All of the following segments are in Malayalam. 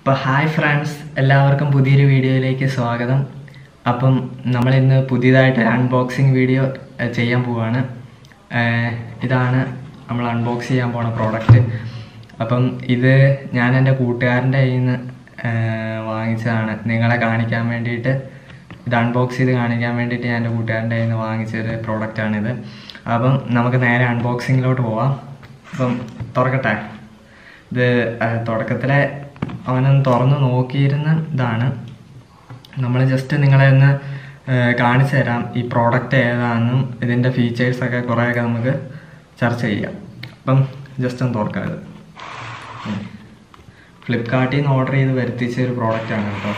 അപ്പോൾ ഹായ് ഫ്രണ്ട്സ് എല്ലാവർക്കും പുതിയൊരു വീഡിയോയിലേക്ക് സ്വാഗതം അപ്പം നമ്മൾ ഇന്ന് പുതിയതായിട്ട് ഒരു അൺബോക്സിങ് വീഡിയോ ഏഹ്, ചെയ്യാൻ പോവാണ് ഏഹ്, ഇതാണ് നമ്മൾ അൺബോക്സ് ചെയ്യാൻ പോണ പ്രോഡക്റ്റ് അപ്പം ഇത് ഞാൻ എൻ്റെ കൂട്ടുകാരൻ്റെ കയ്യിൽ നിന്ന് ഏഹ്, വാങ്ങിച്ചതാണ് നിങ്ങളെ കാണിക്കാൻ വേണ്ടിയിട്ട് ഇത് അൺബോക്സ് ചെയ്ത് കാണിക്കാൻ വേണ്ടിയിട്ട് ഞാൻ എൻ്റെ കൂട്ടുകാരൻ്റെ കയ്യിൽ നിന്ന് വാങ്ങിച്ചൊരു പ്രോഡക്റ്റാണിത് അപ്പം നമുക്ക് നേരെ അൺബോക്സിങ്ങിലോട്ട് പോവാം അപ്പം തുറക്കട്ടെ ഇത് ആ, തുടക്കത്തിലെ അവനൊന്ന് തുറന്ന് നോക്കിയിരുന്ന ഇതാണ് നമ്മൾ ജസ്റ്റ് നിങ്ങളെ ഒന്ന് ആ, കാണിച്ചു തരാം ഈ പ്രോഡക്റ്റ് ഏതാണെന്നും ഇതിൻ്റെ ഫീച്ചേഴ്സൊക്കെ കുറേയൊക്കെ നമുക്ക് ചർച്ച ചെയ്യാം അപ്പം ജസ്റ്റ് ഒന്ന് തുറക്കാം ഇത് ഫ്ലിപ്കാർട്ടിൽ നിന്ന് ഓർഡർ ചെയ്ത് വരുത്തിച്ച ഒരു പ്രോഡക്റ്റാണ് കേട്ടോ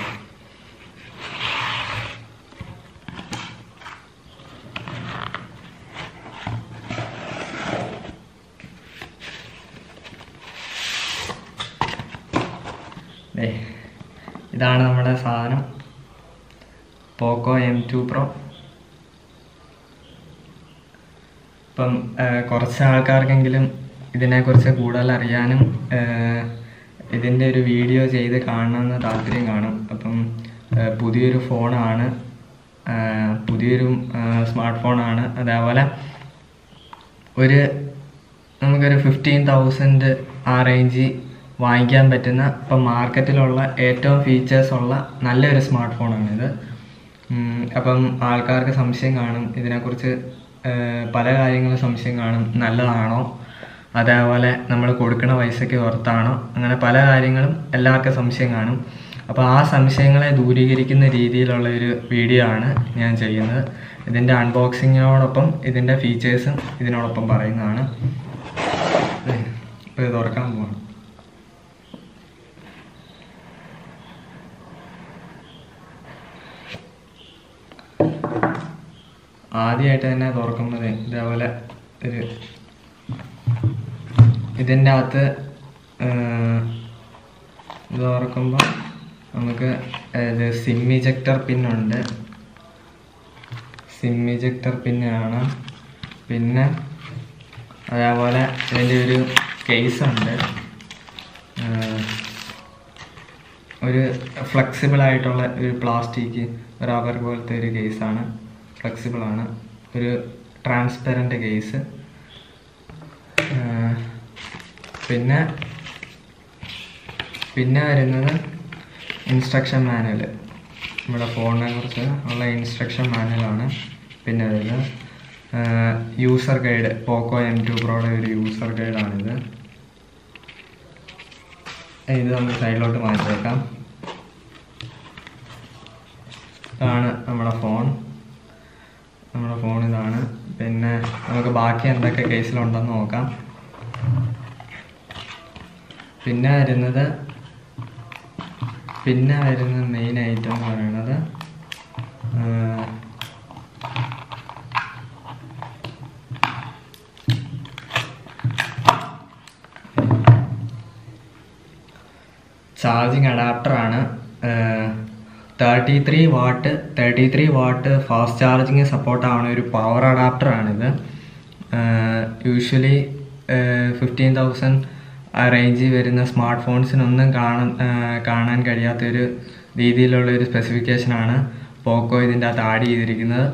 ദേ, ഇതാണ് നമ്മുടെ സാധനം പോക്കോ എം ടു പ്രോ ഇപ്പം ആ, കുറച്ച് ആൾക്കാർക്കെങ്കിലും ഇതിനെക്കുറിച്ച് കൂടുതൽ അറിയാനും ആ, ഇതിൻ്റെ ഒരു വീഡിയോ ചെയ്ത് കാണണമെന്ന് താല്പര്യം കാണും അപ്പം ആ, പുതിയൊരു ഫോണാണ് ആ, പുതിയൊരു സ്മാർട്ട് ഫോണാണ് അതേപോലെ ഒരു നമുക്കൊരു ഫിഫ്റ്റീൻ തൗസൻഡ് ആ റേഞ്ചിൽ വാങ്ങിക്കാൻ പറ്റുന്ന ഇപ്പം മാർക്കറ്റിലുള്ള ഏറ്റവും ഫീച്ചേഴ്സ് ഉള്ള നല്ലൊരു സ്മാർട്ട് ഫോണാണിത് ഉം, അപ്പം ആൾക്കാർക്ക് സംശയം കാണും ഇതിനെക്കുറിച്ച് ഏഹ്, പല കാര്യങ്ങളും സംശയം കാണും നല്ലതാണോ അതേപോലെ നമ്മൾ കൊടുക്കുന്ന പൈസയ്ക്ക് പുറത്താണോ അങ്ങനെ പല കാര്യങ്ങളും എല്ലാവർക്കും സംശയം കാണും അപ്പോൾ ആ സംശയങ്ങളെ ദൂരീകരിക്കുന്ന രീതിയിലുള്ള ഒരു വീഡിയോ ആണ് ഞാൻ ചെയ്യുന്നത് ഇതിൻ്റെ അൺബോക്സിങ്ങിനോടൊപ്പം ഇതിൻ്റെ ഫീച്ചേഴ്സും ഇതിനോടൊപ്പം പറയുന്നതാണ് ഇപ്പോൾ ഇത് തുറക്കാൻ പോവാണ് ആദ്യമായിട്ട് തന്നെ തുറക്കുമ്പോൾ ഇതേപോലെ ഒരു ഇതിൻ്റെ അകത്ത് ഏഹ്, ഇത് തുറക്കുമ്പോൾ നമുക്ക് ഇത് സിം ഇജക്ടർ പിന്നുണ്ട് സിം ഇജക്ടർ പിന്നാണ് പിന്നെ അതേപോലെ ഇതിൻ്റെ ഒരു കേസ് ഉണ്ട് ഏഹ്, ഒരു ഫ്ലെക്സിബിൾ ആയിട്ടുള്ള ഒരു പ്ലാസ്റ്റിക് റബ്ബർ പോലത്തെ ഒരു കേസാണ് ഫ്ലെക്സിബിൾ ആണ് ഒരു ട്രാൻസ്പെറൻറ്റ് കേസ് പിന്നെ പിന്നെ വരുന്നത് ഇൻസ്ട്രക്ഷൻ മാനുവൽ നമ്മുടെ ഫോണിനെ കുറിച്ച് ഉള്ള ഇൻസ്ട്രക്ഷൻ മാനുവലാണ് പിന്നെ വരുന്നത് user guide Poco M two പ്രോയുടെ ഒരു യൂസർ ഗൈഡാണിത് ഇത് നമുക്ക് സൈഡിലോട്ട് മാറ്റി വെക്കാം ഇതാണ് നമ്മുടെ ഫോൺ നമ്മുടെ ഫോൺ ഇതാണ് പിന്നെ നമുക്ക് ബാക്കി എന്തൊക്കെ കേസിലുണ്ടെന്ന് നോക്കാം പിന്നെ വരുന്നത് പിന്നെ വരുന്ന മെയിൻ ഐറ്റം എന്ന് പറയുന്നത് ആ, ചാർജിങ് അഡാപ്റ്ററാണ് thirty three watt thirty three watt fast charging support ആവുന്ന ഒരു പവർ അഡാപ്റ്ററാണിത് യൂഷ്വലി ഫിഫ്റ്റീൻ തൗസൻഡ് ആ റേഞ്ചിൽ വരുന്ന സ്മാർട്ട് ഫോൺസിനൊന്നും കാണാൻ ആ, കാണാൻ കഴിയാത്തൊരു രീതിയിലുള്ള ഒരു സ്പെസിഫിക്കേഷനാണ് പോക്കോ ഇതിൻ്റെ അകത്ത് ആഡ് ചെയ്തിരിക്കുന്നത്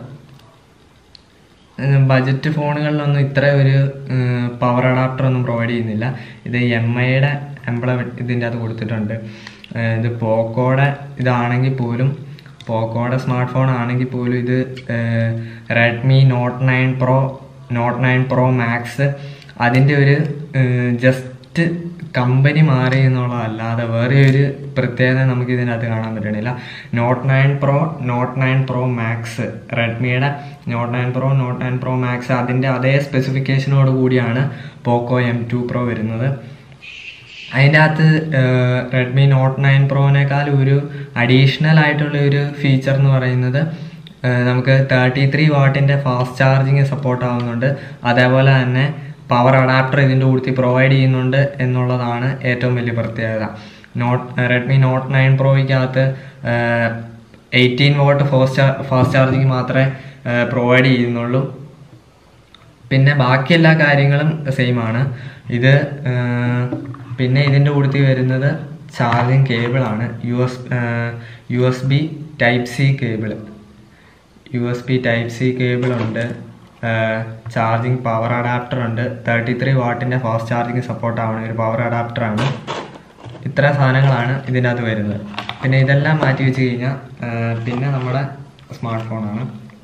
ബജറ്റ് ഫോണുകളിലൊന്നും ഇത്ര ഒരു പവർ അഡാപ്റ്റർ ഒന്നും പ്രൊവൈഡ് ചെയ്യുന്നില്ല ഇത് എം ഐയുടെ എംബ്ലം ഇതിൻ്റെ അകത്ത് കൊടുത്തിട്ടുണ്ട് ഏഹ് ഇത് പോക്കോയുടെ ഇതാണെങ്കിൽ പോലും പോക്കോയുടെ സ്മാർട്ട് ഫോൺ ആണെങ്കിൽ പോലും ഇത് Redmi not nine pro not nine pro max അതിൻ്റെ ഒരു ജസ്റ്റ് കമ്പനി മാറി എന്നുള്ളതല്ലാതെ വേറെ ഒരു പ്രത്യേകത നമുക്ക് ഇതിനകത്ത് കാണാൻ പറ്റണില്ല note nine pro not nine pro max റെഡ്മിയുടെ note nine pro not nine pro max അതിൻ്റെ അതേ സ്പെസിഫിക്കേഷനോട് കൂടിയാണ് പോക്കോ എം ടു പ്രോ വരുന്നത് അതിൻ്റെ അകത്ത് റെഡ്മി നോട്ട് നയൻ പ്രോനേക്കാൾ ഒരു അഡീഷണൽ ആയിട്ടുള്ള ഒരു ഫീച്ചർ എന്ന് പറയുന്നത് ഏഹ് നമുക്ക് തേർട്ടി ത്രീ വാട്ടിൻ്റെ ഫാസ്റ്റ് ചാർജിങ് സപ്പോർട്ട് ആവുന്നുണ്ട് അതേപോലെ തന്നെ പവർ അഡാപ്റ്റർ ഇതിൻ്റെ കൂട്ടത്തിൽ പ്രൊവൈഡ് ചെയ്യുന്നുണ്ട് എന്നുള്ളതാണ് ഏറ്റവും വലിയ പ്രത്യേകത നോട്ട് റെഡ്മി നോട്ട് നയൻ പ്രോയ്ക്കകത്ത് eighteen watt fast fast charging മാത്രമേ പ്രൊവൈഡ് ചെയ്യുന്നുള്ളൂ പിന്നെ ബാക്കി എല്ലാ കാര്യങ്ങളും സെയിം ആണ് ഇത് ആ, പിന്നെ ഇതിൻ്റെ കൂട്ടത്തിൽ വരുന്നത് ചാർജിങ് കേബിളാണ് U S U S B type C cable U S B type C cable ഉണ്ട് ചാർജിങ് പവർ അഡാപ്റ്റർ ഉണ്ട് തേർട്ടി ത്രീ വാട്ടിൻ്റെ ഫാസ്റ്റ് ചാർജിങ് സപ്പോർട്ട് ആവുന്ന ഒരു പവർ അഡാപ്റ്ററാണ് ഇത്ര സാധനങ്ങളാണ് ഇതിൻ്റെ അകത്ത് വരുന്നത് പിന്നെ ഇതെല്ലാം മാറ്റി വെച്ച് കഴിഞ്ഞാൽ പിന്നെ നമ്മുടെ സ്മാർട്ട് ഫോണാണ്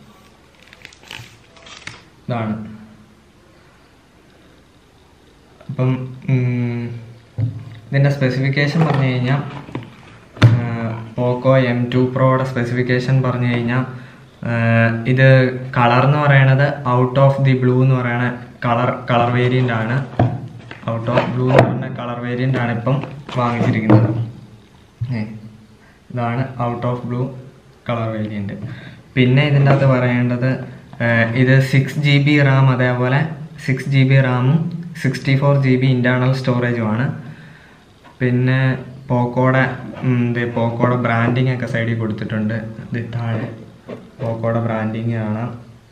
ഇതാണ് അപ്പം ഉം, ഇതിൻ്റെ സ്പെസിഫിക്കേഷൻ പറഞ്ഞു കഴിഞ്ഞാൽ പോക്കോ എം ടു പ്രോയുടെ സ്പെസിഫിക്കേഷൻ പറഞ്ഞു കഴിഞ്ഞാൽ ഇത് കളർ എന്ന് പറയണത് ഔട്ട് ഓഫ് ദി ബ്ലൂ എന്ന് പറയണ കളർ കളർ വേരിയൻ്റ് ആണ് ഔട്ട് ഓഫ് ബ്ലൂ എന്ന് പറഞ്ഞ കളർ വേരിയൻ്റ് ആണ് ഇപ്പം വാങ്ങിച്ചിരിക്കുന്നത് ഏ, ഇതാണ് out of blue colour variant പിന്നെ ഇതിൻ്റെ അകത്ത് പറയേണ്ടത് ആ, ഇത് സിക്സ് ജി ബി റാം അതേപോലെ സിക്സ് ജി ബി റാമും sixty four G B internal സ്റ്റോറേജുമാണ് പിന്നെ പോക്കോയുടെ ഉം, ഇത് പോക്കോയുടെ ബ്രാൻഡിങ് ഒക്കെ സൈഡിൽ കൊടുത്തിട്ടുണ്ട് ഇത് താഴെ പോക്കോയുടെ ബ്രാൻഡിങ് കാണാം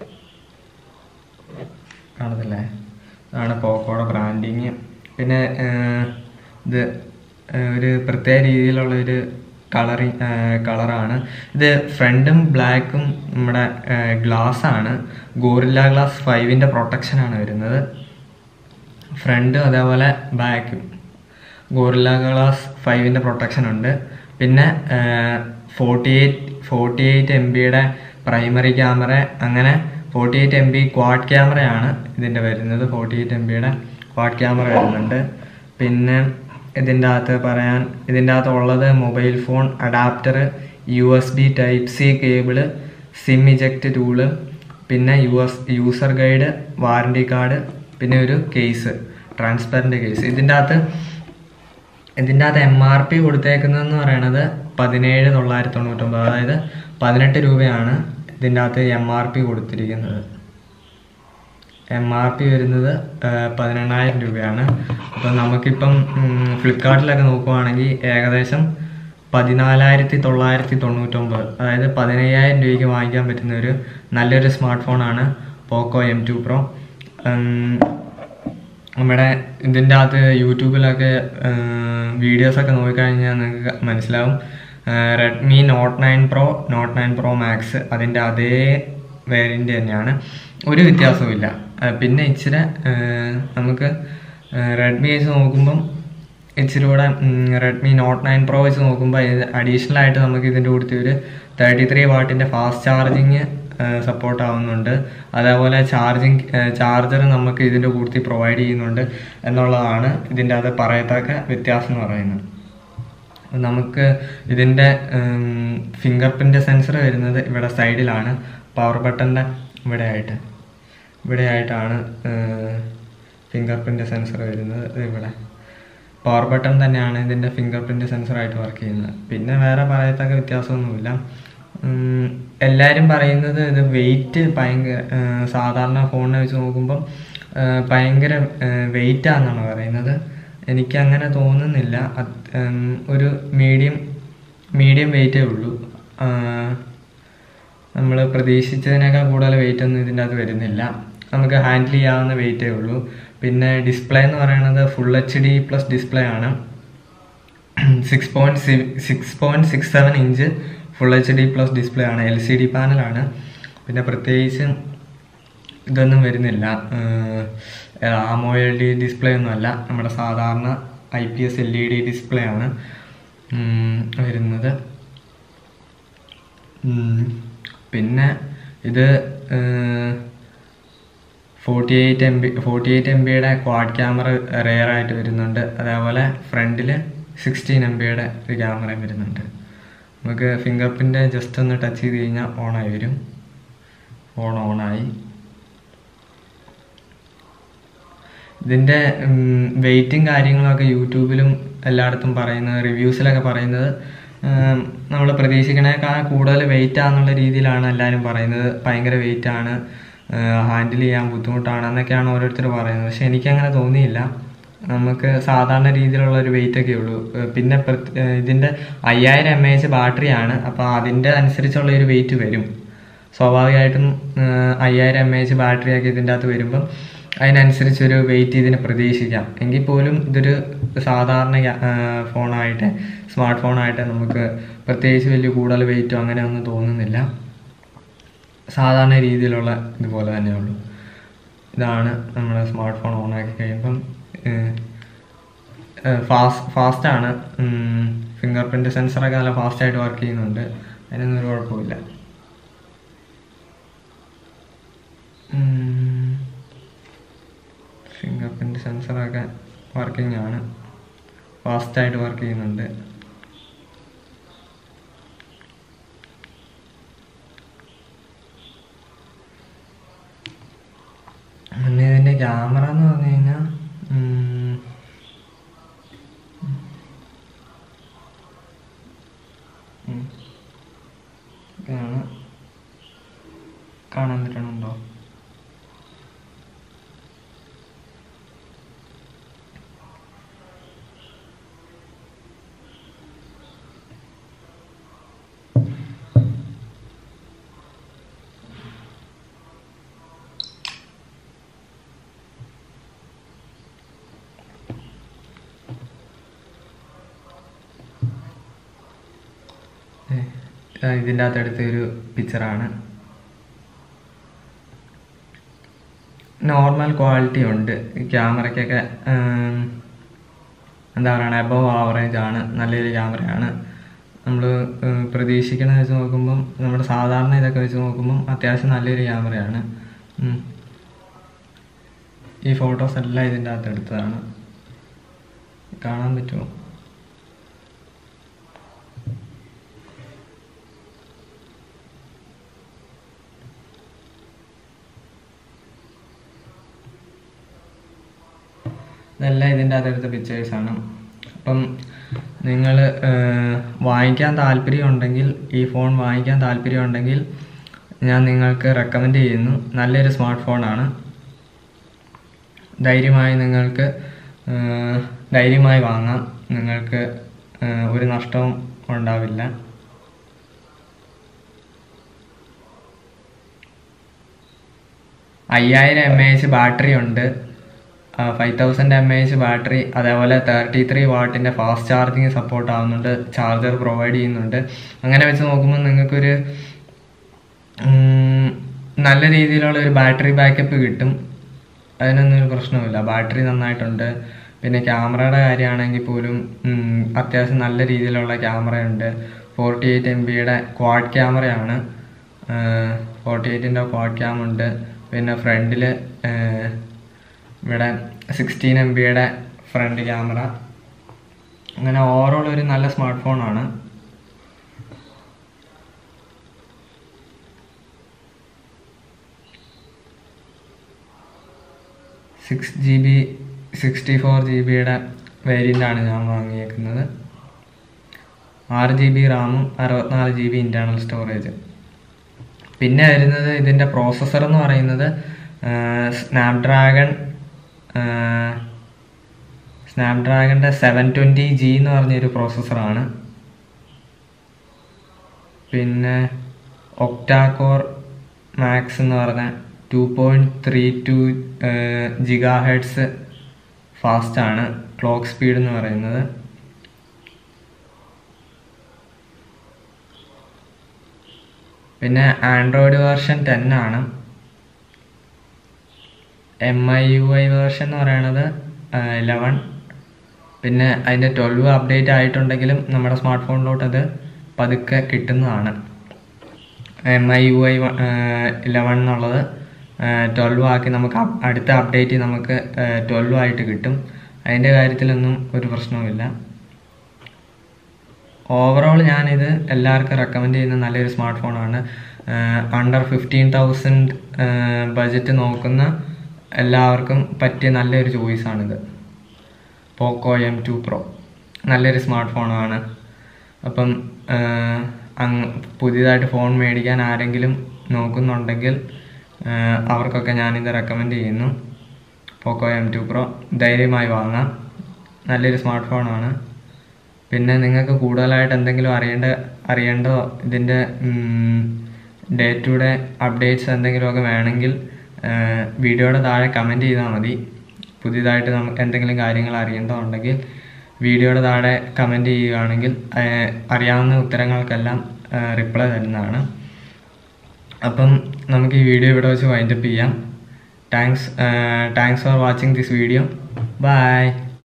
കാണത്തില്ലേ ഇതാണ് പോക്കോയുടെ ബ്രാൻഡിങ് പിന്നെ ഏർ, ഇത് ഏർ, ഒരു പ്രത്യേക രീതിയിലുള്ള ഒരു കളറിങ് കളറാണ് ഇത് ഫ്രണ്ടും ബ്ലാക്കും നമ്മുടെ ഗ്ലാസ് ആണ് ഗോറില്ല ഗ്ലാസ് ഫൈവിൻ്റെ പ്രൊട്ടക്ഷനാണ് വരുന്നത് ഫ്രണ്ട് അതേപോലെ ബാക്കും ഗോറില്ല ഗ്ലാസ് ഫൈവിൻ്റെ പ്രൊട്ടക്ഷൻ ഉണ്ട് പിന്നെ forty eight forty eight M ബിയുടെ പ്രൈമറി ക്യാമറ അങ്ങനെ forty eight M B quad ക്യാമറയാണ് ഇതിൻ്റെ വരുന്നത് ഫോർട്ടി എയ്റ്റ് എം ബിയുടെ ക്വാഡ് ക്യാമറ വരുന്നുണ്ട് പിന്നെ ഇതിൻ്റെ അകത്ത് പറയാൻ ഇതിൻ്റെ അകത്ത് ഉള്ളത് mobile phone adapter U S B type C cable SIM eject tool പിന്നെ U S user guide warranty card പിന്നെ ഒരു കേസ് ട്രാൻസ്പെറൻറ്റ് കേസ് ഇതിൻ്റെ അകത്ത് ഇതിൻ്റെ അകത്ത് എം ആർ പി കൊടുത്തേക്കുന്നതെന്ന് പറയണത് പതിനേഴ് തൊള്ളായിരത്തി തൊണ്ണൂറ്റൊമ്പത് അതായത് പതിനെട്ട് രൂപയാണ് ഇതിൻ്റെ അകത്ത് എം ആർ പി കൊടുത്തിരിക്കുന്നത് എം ആർ പി വരുന്നത് ആ, പതിനെണ്ണായിരം രൂപയാണ് അപ്പം നമുക്കിപ്പം ഫ്ലിപ്കാർട്ടിലൊക്കെ നോക്കുവാണെങ്കിൽ ഏകദേശം പതിനാലായിരത്തി തൊള്ളായിരത്തി തൊണ്ണൂറ്റൊമ്പത് അതായത് പതിനയ്യായിരം രൂപയ്ക്ക് വാങ്ങിക്കാൻ പറ്റുന്ന ഒരു നല്ലൊരു സ്മാർട്ട് ഫോണാണ് പോക്കോ എം ടു പ്രോ നമ്മുടെ ഇതിൻ്റെ അകത്ത് യൂട്യൂബിലൊക്കെ വീഡിയോസൊക്കെ നോക്കിക്കഴിഞ്ഞാൽ നിങ്ങൾക്ക് മനസ്സിലാവും Redmi not nine pro not nine pro max അതിൻ്റെ അതേ വേരിയൻ്റ് തന്നെയാണ് ഒരു വ്യത്യാസവുമില്ല ആ, പിന്നെ ഇച്ചിരി ആ, നമുക്ക് റെഡ്മി വെച്ച് നോക്കുമ്പം ഇച്ചിരി കൂടെ റെഡ്മി നോട്ട് നയൻ പ്രോ വെച്ച് നോക്കുമ്പോൾ അഡീഷണൽ ആയിട്ട് നമുക്ക് ഇതിൻ്റെ കൂട്ടത്തിൽ ഒരു തേർട്ടി ത്രീ വാട്ടിൻ്റെ ഫാസ്റ്റ് ചാർജിങ് സപ്പോർട്ട് ആവുന്നുണ്ട് അതേപോലെ ചാർജിങ് ചാർജർ നമുക്ക് ഇതിൻ്റെ കൂട്ടത്തിൽ പ്രൊവൈഡ് ചെയ്യുന്നുണ്ട് എന്നുള്ളതാണ് ഇതിൻ്റെ അത് പറയത്തക്ക വ്യത്യാസം എന്ന് പറയുന്നത് നമുക്ക് ഇതിൻ്റെ ഫിംഗർ പ്രിൻ്റ് സെൻസർ വരുന്നത് ഇവിടെ സൈഡിലാണ് പവർ ബട്ടൻ്റെ ഇവിടെ ആയിട്ട് ഇവിടെ ആയിട്ടാണ് ഫിംഗർ പ്രിൻ്റ് സെൻസർ വരുന്നത് ഇത് ഇവിടെ പവർ ബട്ടൺ തന്നെയാണ് ഇതിൻ്റെ ഫിംഗർ പ്രിൻ്റ് സെൻസറായിട്ട് വർക്ക് ചെയ്യുന്നത് പിന്നെ വേറെ പറയത്തക്ക വ്യത്യാസമൊന്നുമില്ല ഉം, എല്ലാവരും പറയുന്നത് ഇത് വെയിറ്റ് ഭയങ്കര ഏർ, സാധാരണ ഫോണിനെ വെച്ച് നോക്കുമ്പം ഏർ, ഭയങ്കര വെയിറ്റ് ആണെന്നാണ് പറയുന്നത് എനിക്ക് അങ്ങനെ തോന്നുന്നില്ല അത്, ഉം, ഒരു മീഡിയം മീഡിയം വെയിറ്റേ ഉള്ളൂ നമ്മൾ പ്രതീക്ഷിച്ചതിനേക്കാൾ കൂടുതൽ വെയിറ്റ് ഒന്നും ഇതിൻ്റെ അകത്ത് വരുന്നില്ല നമുക്ക് ഹാൻഡിൽ ചെയ്യാവുന്ന വെയിറ്റേ ഉള്ളൂ പിന്നെ ഡിസ്പ്ലേ എന്ന് പറയുന്നത് full H D plus display ആണ് six point six point six seven inch full H D plus display ആണ് എൽ സി ഡി പാനലാണ് പിന്നെ പ്രത്യേകിച്ച് ഇതൊന്നും വരുന്നില്ല ആമോ എൽ ഡി ഡിസ്പ്ലേ ഒന്നുമല്ല നമ്മുടെ സാധാരണ I P S L E D display ആണ് ഉം, വരുന്നത് ഉം, പിന്നെ ഇത് forty eight M B forty eight M ബിയുടെ ക്വാഡ് ക്യാമറ റെയർ ആയിട്ട് വരുന്നുണ്ട് അതേപോലെ ഫ്രണ്ടിൽ സിക്സ്റ്റീൻ എം ബിയുടെ ഒരു ക്യാമറയും വരുന്നുണ്ട് നമുക്ക് ഫിംഗർ പ്രിൻ്റ് ജസ്റ്റ് ഒന്ന് ടച്ച് ചെയ്ത് കഴിഞ്ഞാൽ ഓണായി വരും ഫോൺ ഓണായി ഇതിൻ്റെ വെയിറ്റും കാര്യങ്ങളൊക്കെ യൂട്യൂബിലും എല്ലായിടത്തും പറയുന്നത് റിവ്യൂസിലൊക്കെ പറയുന്നത് നമ്മൾ പ്രതീക്ഷിക്കണേക്കാൾ കൂടുതൽ വെയിറ്റ് ആണെന്നുള്ള രീതിയിലാണ് എല്ലാവരും പറയുന്നത് ഭയങ്കര വെയിറ്റ് ആണ് ഹാൻഡിൽ ചെയ്യാൻ ബുദ്ധിമുട്ടാണ് എന്നൊക്കെയാണ് ഓരോരുത്തർ പറയുന്നത് പക്ഷെ എനിക്കങ്ങനെ തോന്നിയില്ല നമുക്ക് സാധാരണ രീതിയിലുള്ള ഒരു വെയിറ്റ് ഒക്കെ ഉള്ളൂ ഏഹ് പിന്നെ പ്രത്- ഏഹ് ഇതിൻ്റെ അയ്യായിരം എം എച്ച് ബാറ്ററിയാണ് അപ്പോൾ അതിൻ്റെ അനുസരിച്ചുള്ള ഒരു വെയിറ്റ് വരും സ്വാഭാവികമായിട്ടും ഏഹ് അയ്യായിരം എം എച്ച് ബാറ്ററി ഒക്കെ ഇതിൻ്റെ അകത്ത് വരുമ്പം അതിനനുസരിച്ചൊരു വെയിറ്റ് ഇതിന് പ്രതീക്ഷിക്കാം എങ്കിൽ പോലും ഇതൊരു സാധാരണ ക്യാ- ആ, ഫോണായിട്ട് സ്മാർട്ട് ഫോണായിട്ട് നമുക്ക് പ്രത്യേകിച്ച് വലിയ കൂടുതൽ വെയിറ്റോ അങ്ങനെ ഒന്നും തോന്നുന്നില്ല സാധാരണ രീതിയിലുള്ള ഇതുപോലെ തന്നെയുള്ളൂ ഇതാണ് നമ്മുടെ സ്മാർട്ട് ഫോൺ ഓണാക്കി കഴിയുമ്പം ഫാസ്റ്റ് ഫാസ്റ്റാണ് ഫിംഗർ പ്രിൻറ്റ് സെൻസറൊക്കെ നല്ല ഫാസ്റ്റായിട്ട് വർക്ക് ചെയ്യുന്നുണ്ട് അതിനൊന്നും ഒരു കുഴപ്പമില്ല ഫിംഗർ പ്രിൻറ്റ് സെൻസറൊക്കെ വർക്കിംഗ് ആണ് ഫാസ്റ്റായിട്ട് വർക്ക് ചെയ്യുന്നുണ്ട് പിന്നെ ഇതിൻ്റെ ക്യാമറ എന്ന് പറഞ്ഞു കഴിഞ്ഞാൽ ഇതാണ് കാണാൻ പറ്റണുണ്ടോ ഏ, ഇതാ ഇതിൻ്റെ അകത്ത് എടുത്ത ഒരു പിക്ചറാണ് നോർമൽ ക്വാളിറ്റി ഉണ്ട് ഈ ക്യാമറയ്ക്കൊക്കെ ഉം, എന്താ പറയുക അബവ് ആവറേജ് ആണ് നല്ലൊരു ക്യാമറയാണ് നമ്മൾ പ്രതീക്ഷിക്കണ വെച്ച് നോക്കുമ്പം നമ്മുടെ സാധാരണ ഇതൊക്കെ വെച്ച് നോക്കുമ്പം അത്യാവശ്യം നല്ലൊരു ക്യാമറയാണ് ഉം. ഈ ഫോട്ടോസ് എല്ലാം ഇതിൻ്റെ അകത്ത് എടുത്തതാണ് കാണാൻ പറ്റുമോ ഇതെല്ലാം ഇതിൻ്റെ അകത്തെടുത്ത പിക്ചേഴ്സാണ് അപ്പം നിങ്ങൾ വാങ്ങിക്കാൻ താല്പര്യം ഉണ്ടെങ്കിൽ ഈ ഫോൺ വാങ്ങിക്കാൻ താല്പര്യം ഉണ്ടെങ്കിൽ ഞാൻ നിങ്ങൾക്ക് റെക്കമെൻഡ് ചെയ്യുന്നു നല്ലൊരു സ്മാർട്ട് ഫോണാണ് ധൈര്യമായി നിങ്ങൾക്ക് ഏഹ്, ധൈര്യമായി വാങ്ങാം നിങ്ങൾക്ക് ഏഹ്, ഒരു നഷ്ടവും ഉണ്ടാവില്ല അയ്യായിരം എം എ എച്ച് ബാറ്ററി ഉണ്ട് five thousand M A H battery അതേപോലെ തേർട്ടി ത്രീ വാട്ടിൻ്റെ ഫാസ്റ്റ് ചാർജിങ് സപ്പോർട്ട് ആവുന്നുണ്ട് ചാർജർ പ്രൊവൈഡ് ചെയ്യുന്നുണ്ട് അങ്ങനെ വെച്ച് നോക്കുമ്പോൾ നിങ്ങൾക്കൊരു ഉം, നല്ല രീതിയിലുള്ള ഒരു ബാറ്ററി ബാക്കപ്പ് കിട്ടും അതിനൊന്നും ഒരു പ്രശ്നവുമില്ല ബാറ്ററി നന്നായിട്ടുണ്ട് പിന്നെ ക്യാമറയുടെ കാര്യമാണെങ്കിൽ പോലും ഉം, അത്യാവശ്യം നല്ല രീതിയിലുള്ള ക്യാമറയുണ്ട് ഫോർട്ടി എയ്റ്റ് എം ബിയുടെ ക്വാഡ് ക്യാമറയാണ് ഫോർട്ടി എയ്റ്റിൻ്റെ ക്വാഡ് ക്യാം ഉണ്ട് പിന്നെ ഫ്രണ്ടിൽ ഇവിടെ സിക്സ്റ്റീൻ എം ബിയുടെ ഫ്രണ്ട് ക്യാമറ അങ്ങനെ ഓവറോൾ ഒരു നല്ല സ്മാർട്ട് ഫോണാണ് six G B sixty four G ബിയുടെ വേരിയൻ്റാണ് ഞാൻ വാങ്ങിയേക്കുന്നത് ആറ് ജി ബി റാമും അറുപത്തിനാല് ജി ബി ഇൻറ്റേർണൽ സ്റ്റോറേജ് പിന്നെ വരുന്നത് ഇതിൻ്റെ പ്രോസസ്സർ എന്ന് പറയുന്നത് സ്നാപ്ഡ്രാഗൺ സ്നാപ്ഡ്രാഗണിൻ്റെ സെവൻ ട്വൻറ്റി ജി എന്ന് പറഞ്ഞൊരു പ്രോസസ്സറാണ് പിന്നെ ഒക്ടാകോർ മാക്സ് എന്ന് പറഞ്ഞ two point three two gigahertz ഫാസ്റ്റാണ് ക്ലോക്ക് സ്പീഡ് എന്ന് പറയുന്നത് പിന്നെ ആൻഡ്രോയിഡ് വേർഷൻ ടെൻ ആണ് M I U I version എന്ന് പറയുന്നത് ഇലവൻ പിന്നെ അതിൻ്റെ ട്വൽവ് അപ്ഡേറ്റ് ആയിട്ടുണ്ടെങ്കിലും നമ്മുടെ സ്മാർട്ട് ഫോണിലോട്ട് അത് പതുക്കെ കിട്ടുന്നതാണ് M I U I eleven എന്നുള്ളത് ട്വൽവ് ആക്കി നമുക്ക് അപ്- അടുത്ത അപ്ഡേറ്റ് നമുക്ക് ട്വൽവ് ആയിട്ട് കിട്ടും അതിൻ്റെ കാര്യത്തിലൊന്നും ഒരു പ്രശ്നവുമില്ല ഓവറോൾ ഞാനിത് എല്ലാവർക്കും റെക്കമെൻഡ് ചെയ്യുന്ന നല്ലൊരു സ്മാർട്ട് ഫോണാണ് അണ്ടർ ഫിഫ്റ്റീൻ തൗസൻഡ് ബജറ്റ് നോക്കുന്ന എല്ലാവർക്കും പറ്റിയ നല്ലൊരു ചോയ്സാണിത് പോക്കോ എം ടു പ്രോ നല്ലൊരു സ്മാർട്ട് ഫോണാണ് അപ്പം ആഹ്, അങ്ങ് പുതിയതായിട്ട് ഫോൺ മേടിക്കാൻ ആരെങ്കിലും നോക്കുന്നുണ്ടെങ്കിൽ ആഹ്, അവർക്കൊക്കെ ഞാനിത് റെക്കമെൻഡ് ചെയ്യുന്നു പോക്കോ എം ടു പ്രോ ധൈര്യമായി വാങ്ങാം നല്ലൊരു സ്മാർട്ട് ഫോണാണ് പിന്നെ നിങ്ങൾക്ക് കൂടുതലായിട്ട് എന്തെങ്കിലും അറിയേണ്ട അറിയേണ്ടതോ ഇതിൻ്റെ ഡേ ടു ഡേ അപ്ഡേറ്റ്സ് എന്തെങ്കിലുമൊക്കെ വേണമെങ്കിൽ വീഡിയോയുടെ താഴെ കമൻറ്റ് ചെയ്താൽ മതി പുതിയതായിട്ട് നമുക്ക് എന്തെങ്കിലും കാര്യങ്ങൾ അറിയേണ്ടതുണ്ടെങ്കിൽ വീഡിയോയുടെ താഴെ കമൻറ്റ് ചെയ്യുകയാണെങ്കിൽ ഏഹ്, അറിയാവുന്ന ഉത്തരങ്ങൾക്കെല്ലാം റിപ്ലൈ തരുന്നതാണ് അപ്പം നമുക്ക് ഈ വീഡിയോ ഇവിടെ വെച്ച് വൈൻഡപ്പ് ചെയ്യാം thanks thanks for watching this video by